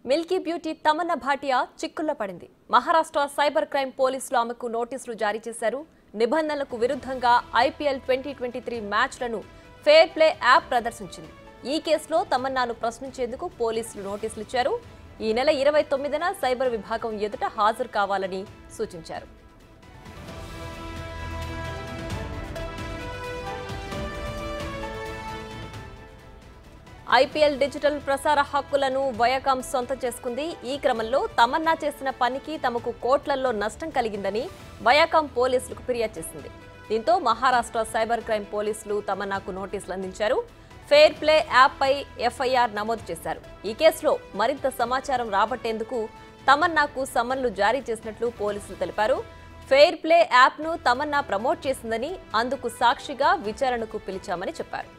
Milky beauty Tamannaah Bhatia చిక్కుల్లో పడింది Maharashtra cyber crime పోలీసులు ఆమెకు నోటీసులు జారీ చేశారు నిబంధనలకు విరుద్ధంగా ఐపీఎల్ ట్వంటీ ట్వంటీ త్రీ మ్యాచ్లను ఫేర్ ప్లే యాప్ ప్రదర్శించింది ఈ కేసులో తమన్నాను ప్రశ్నించేందుకు పోలీసులు నోటీసులు ఇచ్చారు ఈ నెల ఇరవై తొమ్మిదిన సైబర్ విభాగం ఎదుట హాజరు కావాలని సూచించారు ఐపీఎల్ డిజిటల్ ప్రసార హక్కులను వయకాం సొంతం చేసుకుంది ఈ క్రమంలో తమన్నా చేసిన పనికి తమకు కోట్లల్లో నష్టం కలిగిందని వయకాం పోలీసులకు ఫిర్యాదు చేసింది దీంతో మహారాష్ట్ర సైబర్ క్రైమ్ పోలీసులు తమన్నాకు నోటీసులు అందించారు ఫెయిర్ ప్లే యాప్పై ఎఫ్ఐఆర్ నమోదు చేశారు ఈ కేసులో మరింత సమాచారం రాబట్టేందుకు తమన్నాకు సమన్లు జారీ చేసినట్లు పోలీసులు తెలిపారు ఫెయిర్ ప్లే యాప్ను తమన్నా ప్రమోట్ చేసిందని అందుకు సాక్షిగా విచారణకు పిలిచామని చెప్పారు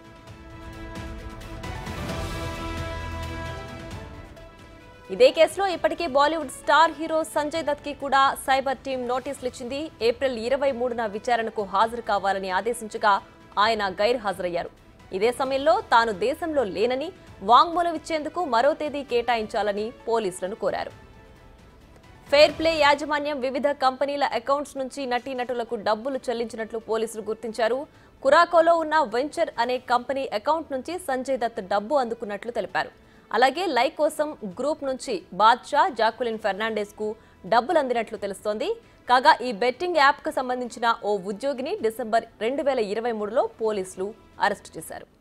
ఇదే కేసులో ఇప్పటికే Bollywood star hero Sanjay Dutt కి కూడా సైబర్ టీం నోటీసులు ఇచ్చింది ఏప్రిల్ ఇరవై మూడున విచారణకు హాజరు కావాలని ఆదేశించగా ఆయన గైర్ హాజరయ్యారు ఇదే సమయంలో తాను దేశంలో లేనని వాంగ్మూలం ఇచ్చేందుకు మరో తేదీ కేటాయించాలని పోలీసులను కోరారు ఫెయిర్ ప్లే యాజమాన్యం వివిధ కంపెనీల అకౌంట్స్ నుంచి నటీనటులకు డబ్బులు చెల్లించినట్లు పోలీసులు గుర్తించారు కురాకోలో ఉన్న వెంచర్ అనే కంపెనీ అకౌంట్ నుంచి సంజయ్ దత్ డబ్బు అందుకున్నట్లు తెలిపారు అలాగే లైక్ కోసం గ్రూప్ నుంచి బాద్షా జాకులిన్ ఫెర్నాండెస్ కు డబ్బులు అందినట్లు తెలుస్తోంది కాగా ఈ బెట్టింగ్ యాప్ కు సంబంధించిన ఓ ఉద్యోగిని డిసెంబర్ రెండు వేల ఇరవై మూడులో పోలీసులు అరెస్టు చేశారు